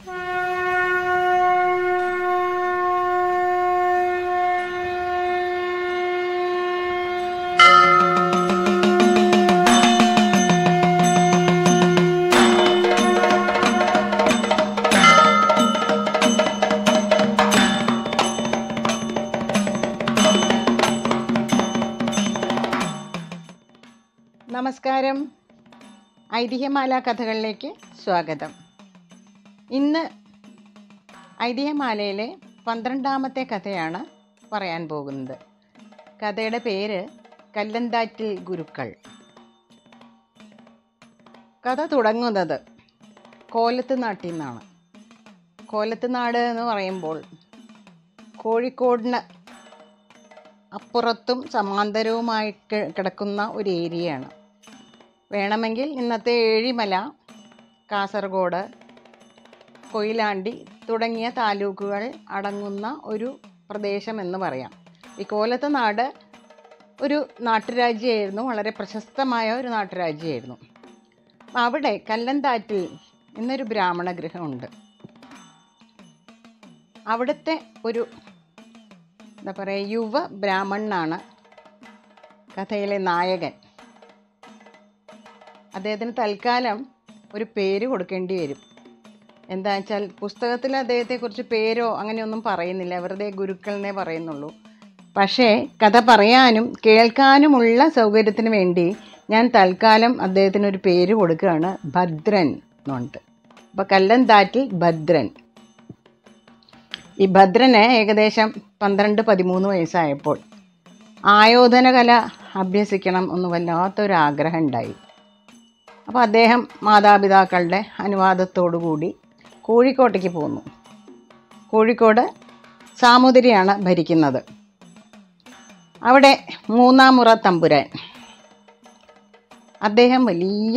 നമസ്കാരം ഐതിഹ്യമാല കഥകളിലേക്ക് സ്വാഗതം ഇന്ന് ഐതിഹ്യമാലയിലെ പന്ത്രണ്ടാമത്തെ കഥയാണ് പറയാൻ പോകുന്നത് കഥയുടെ പേര് കല്ലന്താറ്റിൽ ഗുരുക്കൾ കഥ തുടങ്ങുന്നത് കോലത്ത് നാട്ടിൽ നിന്നാണ് കോലത്ത് നാട് എന്ന് പറയുമ്പോൾ കോഴിക്കോടിന് അപ്പുറത്തും സമാന്തരവുമായി കി- കിടക്കുന്ന ഒരു ഏരിയയാണ് വേണമെങ്കിൽ ഇന്നത്തെ ഏഴിമല കാസർഗോഡ് കൊയിലാണ്ടി തുടങ്ങിയ താലൂക്കുകൾ അടങ്ങുന്ന ഒരു പ്രദേശം എന്ന് പറയാം ഈ കോലത്ത് നാട് ഒരു നാട്ടുരാജ്യമായിരുന്നു വളരെ പ്രശസ്തമായ ഒരു നാട്ടുരാജ്യമായിരുന്നു അപ്പം അവിടെ കല്ലന്താറ്റിൽ ഇന്നൊരു ബ്രാഹ്മണ ഗൃഹമുണ്ട് അവിടുത്തെ ഒരു എന്താ പറയുക യുവ ബ്രാഹ്മണനാണ് കഥയിലെ നായകൻ അദ്ദേഹത്തിന് തൽക്കാലം ഒരു പേര് കൊടുക്കേണ്ടി വരും എന്താ വെച്ചാൽ പുസ്തകത്തിൽ അദ്ദേഹത്തെക്കുറിച്ച് പേരോ അങ്ങനെയൊന്നും പറയുന്നില്ല വെറുതെ ഗുരുക്കളെന്നേ പറയുന്നുള്ളൂ പക്ഷേ കഥ പറയാനും കേൾക്കാനുമുള്ള സൗകര്യത്തിന് വേണ്ടി ഞാൻ തൽക്കാലം അദ്ദേഹത്തിന് ഒരു പേര് കൊടുക്കുകയാണ് ഭദ്രൻ എന്നുണ്ട് അപ്പോൾ കല്ലന്താറ്റിൽ ഭദ്രൻ ഈ ഭദ്രന് ഏകദേശം പന്ത്രണ്ട് പതിമൂന്ന് വയസ്സായപ്പോൾ ആയോധന കല അഭ്യസിക്കണം എന്ന് വല്ലാത്തൊരു ആഗ്രഹം ഉണ്ടായി അപ്പോൾ അദ്ദേഹം മാതാപിതാക്കളുടെ അനുവാദത്തോടു കൂടി കോഴിക്കോട്ടേക്ക് പോന്നു കോഴിക്കോട് സാമൂതിരിയാണ് ഭരിക്കുന്നത് അവിടെ മൂന്നാം മുറ തമ്പുരാൻ അദ്ദേഹം വലിയ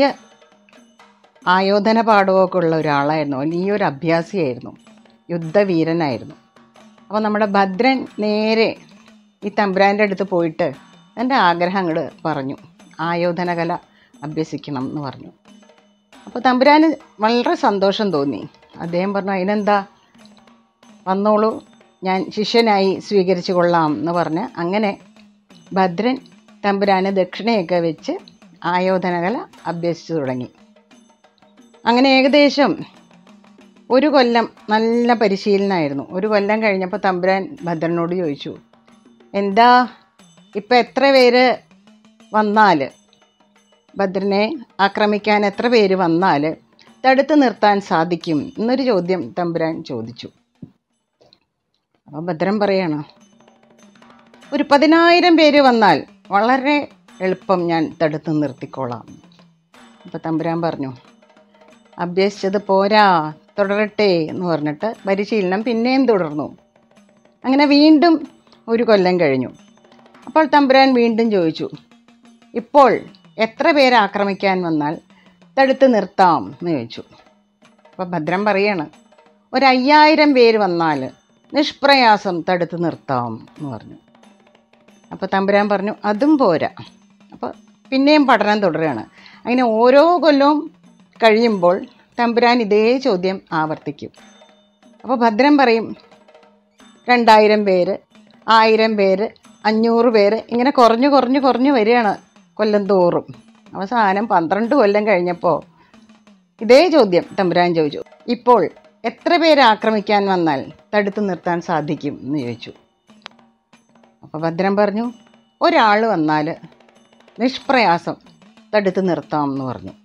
ആയോധന പാഠമൊക്കെ ഉള്ള ഒരാളായിരുന്നു വലിയൊരു അഭ്യാസിയായിരുന്നു യുദ്ധവീരനായിരുന്നു അപ്പോൾ നമ്മുടെ ഭദ്രൻ നേരെ ഈ തമ്പുരാൻ്റെ അടുത്ത് പോയിട്ട് എൻ്റെ ആഗ്രഹങ്ങൾ പറഞ്ഞു ആയോധന കല അഭ്യസിക്കണം എന്ന് പറഞ്ഞു അപ്പോൾ തമ്പുരാന് വളരെ സന്തോഷം തോന്നി അദ്ദേഹം പറഞ്ഞു അതിനെന്താ വന്നോളൂ ഞാൻ ശിഷ്യനായി സ്വീകരിച്ചു കൊള്ളാം എന്ന് പറഞ്ഞ് അങ്ങനെ ഭദ്രൻ തമ്പുരാന് ദക്ഷിണയൊക്കെ വെച്ച് ആയോധന കല അഭ്യസിച്ചു തുടങ്ങി അങ്ങനെ ഏകദേശം ഒരു കൊല്ലം നല്ല പരിശീലനമായിരുന്നു ഒരു കൊല്ലം കഴിഞ്ഞപ്പോൾ തമ്പുരാൻ ഭദ്രനോട് ചോദിച്ചു എന്താ ഇപ്പം എത്ര പേര് വന്നാൽ ഭദ്രനെ ആക്രമിക്കാൻ എത്ര പേര് വന്നാൽ തടുത്ത് നിർത്താൻ സാധിക്കും എന്നൊരു ചോദ്യം തമ്പുരാൻ ചോദിച്ചു അപ്പോൾ ഭദ്രൻ പറയണം ഒരു പതിനായിരം പേര് വന്നാൽ വളരെ എളുപ്പം ഞാൻ തടുത്ത് നിർത്തിക്കോളാം അപ്പോൾ തമ്പുരാൻ പറഞ്ഞു അഭ്യസിച്ചത് പോരാ തുടരട്ടെ എന്ന് പറഞ്ഞിട്ട് പരിശീലനം പിന്നെയും തുടർന്നു അങ്ങനെ വീണ്ടും ഒരു കൊല്ലം കഴിഞ്ഞു അപ്പോൾ തമ്പുരാൻ വീണ്ടും ചോദിച്ചു ഇപ്പോൾ എത്ര പേര് ആക്രമിക്കാൻ വന്നാൽ തടുത്ത് നിർത്താം എന്ന് ചോദിച്ചു അപ്പോൾ ഭദ്രൻ പറയാണ് ഒരു അയ്യായിരം പേര് വന്നാൽ നിഷ്പ്രയാസം തടുത്ത് നിർത്താം എന്ന് പറഞ്ഞു അപ്പോൾ തമ്പുരാൻ പറഞ്ഞു അതും പോരാ അപ്പോൾ പിന്നെയും പഠനം തുടരുകയാണ് അങ്ങനെ ഓരോ കൊല്ലവും കഴിയുമ്പോൾ തമ്പുരാൻ ഇതേ ചോദ്യം ആവർത്തിക്കും അപ്പോൾ ഭദ്രൻ പറയും രണ്ടായിരം പേര് ആയിരം പേര് അഞ്ഞൂറ് പേര് ഇങ്ങനെ കുറഞ്ഞു കുറഞ്ഞു കുറഞ്ഞു വരികയാണ് കൊല്ലം തോറും അവസാനം പന്ത്രണ്ട് കൊല്ലം കഴിഞ്ഞപ്പോൾ ഇതേ ചോദ്യം തമ്പുരാൻ ചോദിച്ചു ഇപ്പോൾ എത്ര പേര് ആക്രമിക്കാൻ വന്നാൽ തടുത്തു നിർത്താൻ സാധിക്കും എന്ന് ചോദിച്ചു അപ്പോൾ ഭദ്രൻ പറഞ്ഞു ഒരാൾ വന്നാൽ നിഷ്പ്രയാസം തടുത്ത് നിർത്താം എന്ന് പറഞ്ഞു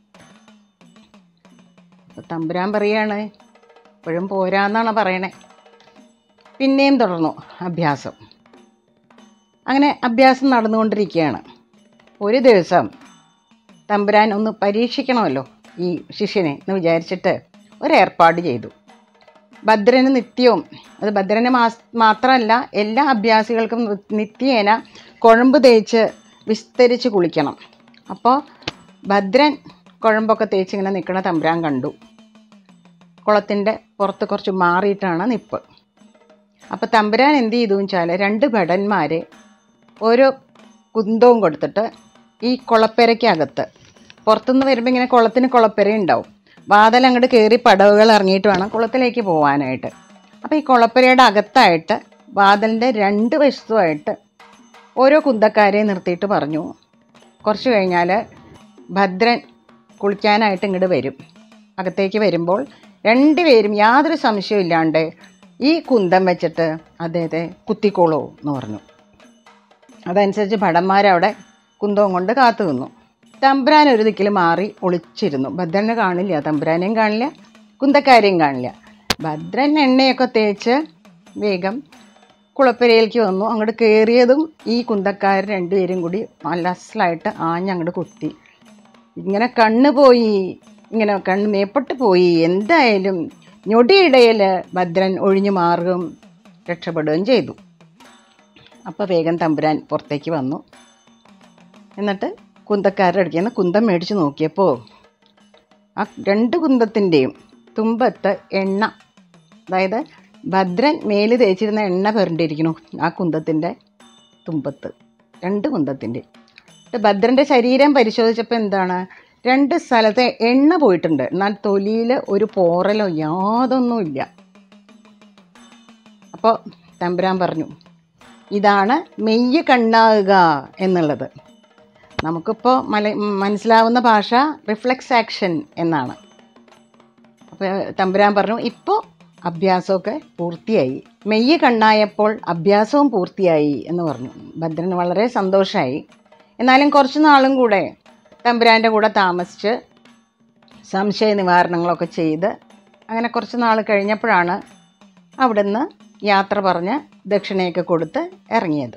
അപ്പോൾ തമ്പുരാൻ പറയാണ് ഇപ്പോഴും പോരാന്നാണ് പറയണേ പിന്നെയും തുടർന്നു അഭ്യാസം അങ്ങനെ അഭ്യാസം നടന്നുകൊണ്ടിരിക്കുകയാണ് ഒരു ദിവസം തമ്പുരാൻ ഒന്ന് പരീക്ഷിക്കണമല്ലോ ഈ ശിഷ്യനെ എന്ന് വിചാരിച്ചിട്ട് ഒരു ഏർപ്പാട് ചെയ്തു ഭദ്രന് നിത്യവും അത് ഭദ്രന് മാസ് മാത്രമല്ല എല്ലാ അഭ്യാസികൾക്കും നി- നിത്യേന കുഴമ്പ് തേച്ച് വിസ്തരിച്ച് കുളിക്കണം അപ്പോൾ ഭദ്രൻ കുഴമ്പൊക്കെ തേച്ച് ഇങ്ങനെ നിൽക്കണ തമ്പുരാൻ കണ്ടു കുളത്തിൻ്റെ പുറത്ത് കുറച്ച് മാറിയിട്ടാണ് നിപ്പ് അപ്പോൾ തമ്പുരാൻ എന്ത് ചെയ്തു വെച്ചാൽ രണ്ട് ഭടന്മാരെ ഓരോ കുന്തവും കൊടുത്തിട്ട് ഈ കുളപ്പെരയ്ക്കകത്ത് പുറത്തുനിന്ന് വരുമ്പോൾ ഇങ്ങനെ കുളത്തിന് കുളപ്പെര ഉണ്ടാവും വാതിൽ അങ്ങോട്ട് കയറി പടവുകൾ ഇറങ്ങിയിട്ട് വേണം കുളത്തിലേക്ക് പോകാനായിട്ട് അപ്പോൾ ഈ കുളപ്പുരയുടെ അകത്തായിട്ട് വാതിലിൻ്റെ രണ്ട് വശത്തുമായിട്ട് ഓരോ കുന്തക്കാരെയും നിർത്തിയിട്ട് പറഞ്ഞു കുറച്ച് കഴിഞ്ഞാൽ ഭദ്രൻ കുളിക്കാനായിട്ട് ഇങ്ങോട്ട് വരും അകത്തേക്ക് വരുമ്പോൾ രണ്ടുപേരും യാതൊരു സംശയവും ഇല്ലാണ്ട് ഈ കുന്തം വെച്ചിട്ട് അദ്ദേഹത്തെ കുത്തിക്കോളൂ എന്ന് പറഞ്ഞു അതനുസരിച്ച് ഭടന്മാരവിടെ കുന്തവും കൊണ്ട് കാത്തു നിന്നു തമ്പുരാൻ ഒരു ദിക്കിൽ മാറി ഒളിച്ചിരുന്നു ഭദ്രനെ കാണില്ല തമ്പുരാനെയും കാണില്ല കുന്തക്കാരെയും കാണില്ല ഭദ്രൻ എണ്ണയൊക്കെ തേച്ച് വേഗം കുളപ്പുരയിലേക്ക് വന്നു അങ്ങോട്ട് കയറിയതും ഈ കുന്തക്കാർ രണ്ടുപേരും കൂടി നല്ല അസലായിട്ട് ആഞ്ഞങ്ങോട്ട് കുത്തി ഇങ്ങനെ കണ്ണ് പോയി ഇങ്ങനെ കണ്ണ് മേപ്പെട്ട് പോയി എന്തായാലും ഞൊടിയിടയിൽ ഭദ്രൻ ഒഴിഞ്ഞു മാറുകയും രക്ഷപ്പെടുകയും ചെയ്തു അപ്പോൾ വേഗം തമ്പുരാൻ പുറത്തേക്ക് വന്നു എന്നിട്ട് കുന്തക്കാരുടെ അടുക്കൽ നിന്ന് കുന്തം മേടിച്ച് നോക്കിയപ്പോൾ ആ രണ്ട് കുന്തത്തിൻ്റെയും തുമ്പത്ത് എണ്ണ അതായത് ഭദ്രൻ മേല് തേച്ചിരുന്ന എണ്ണ പുരണ്ടിരിക്കുന്നു ആ കുന്തത്തിൻ്റെ തുമ്പത്ത് രണ്ട് കുന്തത്തിൻ്റെ എന്നിട്ട് ഭദ്രൻ്റെ ശരീരം പരിശോധിച്ചപ്പോൾ എന്താണ് രണ്ട് സ്ഥലത്തെ എണ്ണ പോയിട്ടുണ്ട് എന്നാൽ തൊലിയിൽ ഒരു പോറലോ യാതൊന്നുമില്ല അപ്പോൾ തമ്പുരാൻ പറഞ്ഞു ഇതാണ് മെയ്യ് കണ്ണാകുക എന്നുള്ളത് നമുക്കിപ്പോൾ മല മനസ്സിലാവുന്ന ഭാഷ റിഫ്ലെക്സ് ആക്ഷൻ എന്നാണ് അപ്പോൾ തമ്പുരാൻ പറഞ്ഞു ഇപ്പോൾ അഭ്യാസമൊക്കെ പൂർത്തിയായി മെയ്യ് കണ്ണായപ്പോൾ അഭ്യാസവും പൂർത്തിയായി എന്ന് പറഞ്ഞു ഭദ്രന് വളരെ സന്തോഷമായി എന്നാലും കുറച്ച് നാളും കൂടെ തമ്പുരാൻ്റെ കൂടെ താമസിച്ച് സംശയ നിവാരണങ്ങളൊക്കെ ചെയ്ത് അങ്ങനെ കുറച്ച് നാൾ കഴിഞ്ഞപ്പോഴാണ് അവിടുന്ന് യാത്ര പറഞ്ഞ് ദക്ഷിണയൊക്കെ കൊടുത്ത് ഇറങ്ങിയത്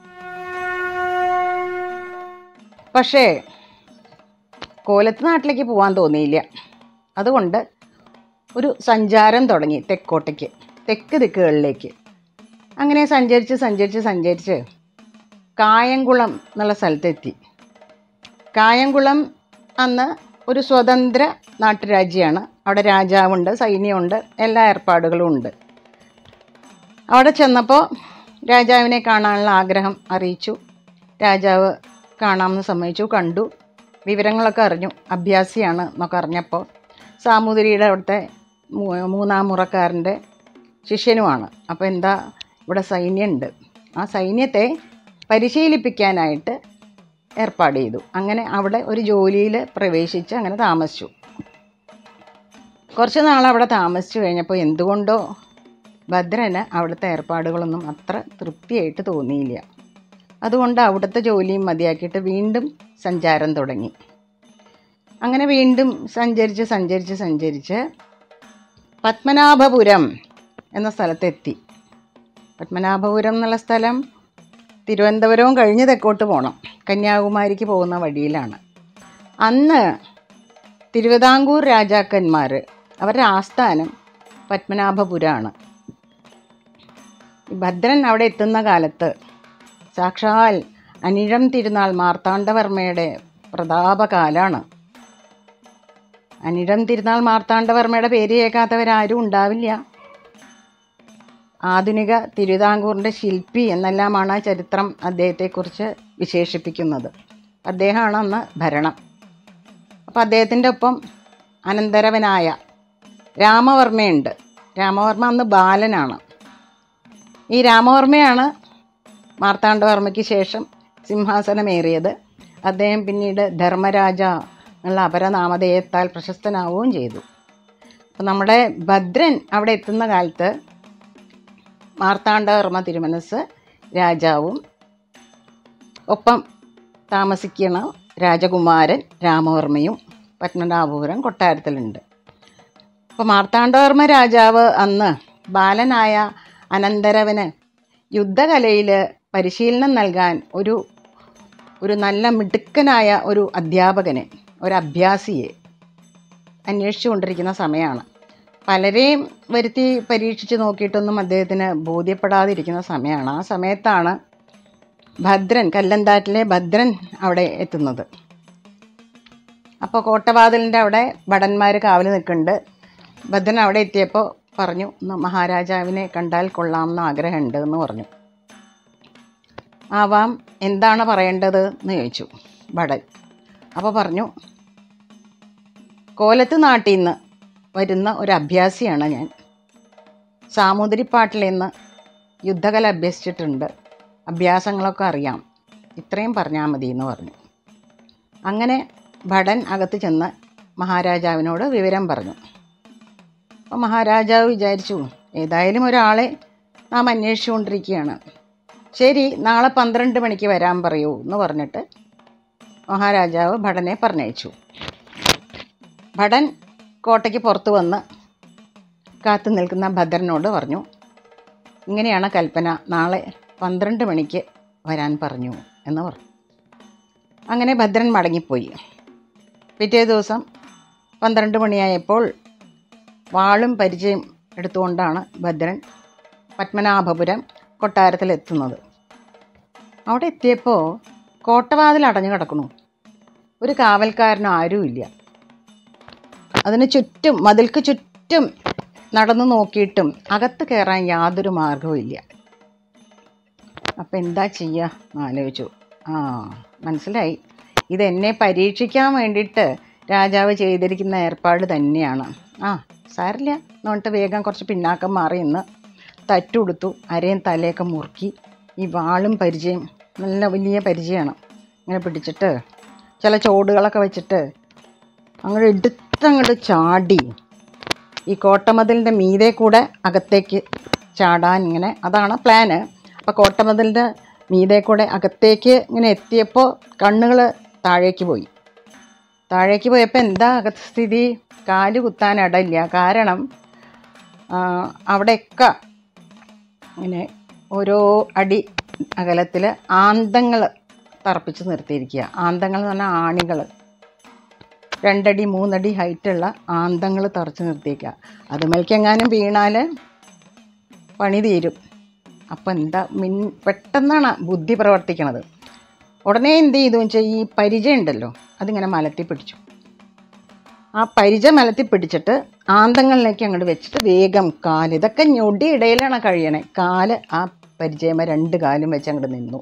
പക്ഷേ കോലത്ത് നാട്ടിലേക്ക് പോകാൻ തോന്നിയില്ല അതുകൊണ്ട് ഒരു സഞ്ചാരം തുടങ്ങി തെക്കോട്ടേക്ക് തെക്ക് ദിക്കുകളിലേക്ക് അങ്ങനെ സഞ്ചരിച്ച് സഞ്ചരിച്ച് സഞ്ചരിച്ച് കായംകുളം എന്നുള്ള സ്ഥലത്തെത്തി കായംകുളം അന്ന് ഒരു സ്വതന്ത്ര നാട്ടുരാജ്യമാണ് അവിടെ രാജാവുണ്ട് സൈന്യമുണ്ട് എല്ലാ ഏർപ്പാടുകളും ഉണ്ട് അവിടെ ചെന്നപ്പോൾ രാജാവിനെ കാണാനുള്ള ആഗ്രഹം അറിയിച്ചു രാജാവ് കാണാമെന്ന് സമ്മതിച്ചു കണ്ടു വിവരങ്ങളൊക്കെ അറിഞ്ഞു അഭ്യാസിയാണ് എന്നൊക്കെ അറിഞ്ഞപ്പോൾ സാമൂതിരിയുടെ അവിടുത്തെ മൂ- മൂന്നാം മുറക്കാരൻ്റെ ശിഷ്യനുമാണ് അപ്പോൾ എന്താ ഇവിടെ സൈന്യമുണ്ട് ആ സൈന്യത്തെ പരിശീലിപ്പിക്കാനായിട്ട് ഏർപ്പാട് ചെയ്തു അങ്ങനെ അവിടെ ഒരു ജോലിയിൽ പ്രവേശിച്ച് അങ്ങനെ താമസിച്ചു കുറച്ച് നാൾ അവിടെ താമസിച്ചു കഴിഞ്ഞപ്പോൾ എന്തുകൊണ്ടോ ഭദ്രന് അവിടുത്തെ ഏർപ്പാടുകളൊന്നും അത്ര തൃപ്തിയായിട്ട് തോന്നിയില്ല അതുകൊണ്ട് അവിടുത്തെ ജോലിയും മതിയാക്കിയിട്ട് വീണ്ടും സഞ്ചാരം തുടങ്ങി അങ്ങനെ വീണ്ടും സഞ്ചരിച്ച് സഞ്ചരിച്ച് സഞ്ചരിച്ച് പത്മനാഭപുരം എന്ന സ്ഥലത്തെത്തി പത്മനാഭപുരം എന്നുള്ള സ്ഥലം തിരുവനന്തപുരവും കഴിഞ്ഞ് തെക്കോട്ട് പോകണം കന്യാകുമാരിക്ക് പോകുന്ന വഴിയിലാണ് അന്ന് തിരുവിതാംകൂർ രാജാക്കന്മാർ അവരുടെ ആസ്ഥാനം പത്മനാഭപുരമാണ് ഈ ഭദ്രൻ അവിടെ എത്തുന്ന കാലത്ത് സാക്ഷാൽ അനിഴം തിരുനാൾ മാർത്താണ്ഡവർമ്മയുടെ പ്രതാപകാലാണ് അനിഴം തിരുനാൾ മാർത്താണ്ഡവർമ്മയുടെ പേര് കേൾക്കാത്തവരാരും ഉണ്ടാവില്ല ആധുനിക തിരുവിതാംകൂറിൻ്റെ ശില്പി എന്നെല്ലാമാണ് ആ ചരിത്രം അദ്ദേഹത്തെക്കുറിച്ച് വിശേഷിപ്പിക്കുന്നത് അദ്ദേഹമാണ് അന്ന് ഭരണം അപ്പോൾ അദ്ദേഹത്തിൻ്റെ ഒപ്പം അനന്തരവനായ രാമവർമ്മയുണ്ട് രാമവർമ്മ അന്ന് ബാലനാണ് ഈ രാമവർമ്മയാണ് മാർത്താണ്ഡവർമ്മയ്ക്ക് ശേഷം സിംഹാസനമേറിയത് അദ്ദേഹം പിന്നീട് ധർമ്മരാജ എന്നുള്ള അപരനാമധേയത്താൽ പ്രശസ്തനാവുകയും ചെയ്തു അപ്പം നമ്മുടെ ഭദ്രൻ അവിടെ എത്തുന്ന കാലത്ത് മാർത്താണ്ഡവർമ്മ തിരുമനസ് രാജാവും ഒപ്പം താമസിക്കുന്ന രാജകുമാരൻ രാമവർമ്മയും പത്മനാഭപുരം കൊട്ടാരത്തിലുണ്ട് അപ്പോൾ മാർത്താണ്ഡവർമ്മ രാജാവ് അന്ന് ബാലനായ അനന്തരവന് യുദ്ധകലയിൽ പരിശീലനം നൽകാൻ ഒരു ഒരു നല്ല മിടുക്കനായ ഒരു അധ്യാപകനെ ഒരു അഭ്യാസിയെ അന്വേഷിച്ചു കൊണ്ടിരിക്കുന്ന സമയമാണ് പലരെയും വരുത്തി പരീക്ഷിച്ച് നോക്കിയിട്ടൊന്നും അദ്ദേഹത്തിന് ബോധ്യപ്പെടാതിരിക്കുന്ന സമയമാണ് ആ സമയത്താണ് ഭദ്രൻ കല്ലന്താറ്റിലെ ഭദ്രൻ അവിടെ എത്തുന്നത് അപ്പോൾ കോട്ടവാതിലിൻ്റെ അവിടെ ഭടന്മാർ കാവൽ നിൽക്കുന്നുണ്ട് ഭദ്രൻ അവിടെ എത്തിയപ്പോൾ പറഞ്ഞു "ഒന്ന് മഹാരാജാവിനെ കണ്ടാൽ കൊള്ളാമെന്ന് ആഗ്രഹമുണ്ട് എന്ന് പറഞ്ഞു ആവാം എന്താണ് പറയേണ്ടത് എന്ന് ചോദിച്ചു ഭടൻ അപ്പോൾ പറഞ്ഞു കോലത്ത് നാട്ടിൽ നിന്ന് വരുന്ന ഒരു അഭ്യാസിയാണ് ഞാൻ സാമൂതിരിപ്പാട്ടിൽ നിന്ന് യുദ്ധകല അഭ്യസിച്ചിട്ടുണ്ട് അഭ്യാസങ്ങളൊക്കെ അറിയാം ഇത്രയും പറഞ്ഞാൽ മതി എന്ന് പറഞ്ഞു അങ്ങനെ ഭടൻ അകത്ത് ചെന്ന് മഹാരാജാവിനോട് വിവരം പറഞ്ഞു അപ്പോൾ മഹാരാജാവ് വിചാരിച്ചു ഏതായാലും ഒരാളെ നാം അന്വേഷിച്ചുകൊണ്ടിരിക്കുകയാണ് ശരി നാളെ പന്ത്രണ്ട് മണിക്ക് വരാൻ പറയൂ എന്ന് പറഞ്ഞിട്ട് മഹാരാജാവ് ഭടനെ പറഞ്ഞയച്ചു ഭടൻ കോട്ടയ്ക്ക് പുറത്ത് വന്ന് കാത്തു നിൽക്കുന്ന ഭദ്രനോട് പറഞ്ഞു ഇങ്ങനെയാണ് കൽപ്പന നാളെ പന്ത്രണ്ട് മണിക്ക് വരാൻ പറഞ്ഞു എന്ന് പറഞ്ഞു അങ്ങനെ ഭദ്രൻ മടങ്ങിപ്പോയി പിറ്റേ ദിവസം പന്ത്രണ്ട് മണിയായപ്പോൾ വാളും പരിചയം എടുത്തുകൊണ്ടാണ് ഭദ്രൻ പത്മനാഭപുരം കൊട്ടാരത്തിലെത്തുന്നത് അവിടെ എത്തിയപ്പോൾ കോട്ടവാതിൽ അടഞ്ഞു കിടക്കണു ഒരു കാവൽക്കാരനോ ആരുമില്ല അതിന് ചുറ്റും മതിൽക്ക് ചുറ്റും നടന്നു നോക്കിയിട്ടും അകത്ത് കയറാൻ യാതൊരു മാർഗവും ഇല്ല അപ്പം എന്താ ചെയ്യുക എന്ന് ആലോചിച്ചു ആ മനസ്സിലായി ഇതെന്നെ പരീക്ഷിക്കാൻ വേണ്ടിയിട്ട് രാജാവ് ചെയ്തിരിക്കുന്ന ഏർപ്പാട് തന്നെയാണ് ആ സാരില്ല എന്ന് പറഞ്ഞിട്ട് വേഗം കുറച്ച് പിന്നാക്കം മാറി നിന്ന് തട്ടുകൊടുത്തു അരയും തലയൊക്കെ മുറുക്കി ഈ വാളും പരിചയം നല്ല വലിയ പരിചയമാണ് ഇങ്ങനെ പിടിച്ചിട്ട് ചില ചോടുകളൊക്കെ വെച്ചിട്ട് അങ്ങോട്ട് എടുത്തങ്ങോട്ട് ചാടി ഈ കോട്ടമതിലിൻ്റെ മീതെ കൂടെ അകത്തേക്ക് ചാടാൻ ഇങ്ങനെ അതാണ് പ്ലാന് അപ്പോൾ കോട്ടമതിലിൻ്റെ മീതെ കൂടെ അകത്തേക്ക് ഇങ്ങനെ എത്തിയപ്പോൾ കണ്ണുകൾ താഴേക്ക് പോയി താഴേക്ക് പോയപ്പോൾ എന്താ അകത്ത് സ്ഥിതി കാല് കുത്താൻ ഇടയില്ല കാരണം ആ, അവിടെയൊക്കെ ഇങ്ങനെ ഓരോ അടി അകലത്തിൽ ആന്തങ്ങൾ തറപ്പിച്ച് നിർത്തിയിരിക്കുക ആന്തങ്ങൾ എന്ന് പറഞ്ഞാൽ ആണികൾ രണ്ടടി മൂന്നടി ഹൈറ്റുള്ള ആന്തങ്ങൾ തറച്ച് നിർത്തിയേക്കുക അതുമേൽക്കെങ്ങാനും വീണാൽ പണി തീരും അപ്പം എന്താ മിൻ പെട്ടെന്നാണ് ബുദ്ധി പ്രവർത്തിക്കണത് ഉടനെ എന്ത് ചെയ്തു വെച്ചാൽ ഈ പരിചയം ഉണ്ടല്ലോ അതിങ്ങനെ മലത്തി പിടിച്ചു ആ പരിചയം മലത്തി പിടിച്ചിട്ട് ആന്തങ്ങളിലേക്ക് അങ്ങോട്ട് വെച്ചിട്ട് വേഗം കാല് ഇതൊക്കെ ഞൊടി ഇടയിലാണ് കഴിയണേ കാല് ആ പരിചയമ രണ്ട് കാലും വെച്ച് അങ്ങോട്ട് നിന്നു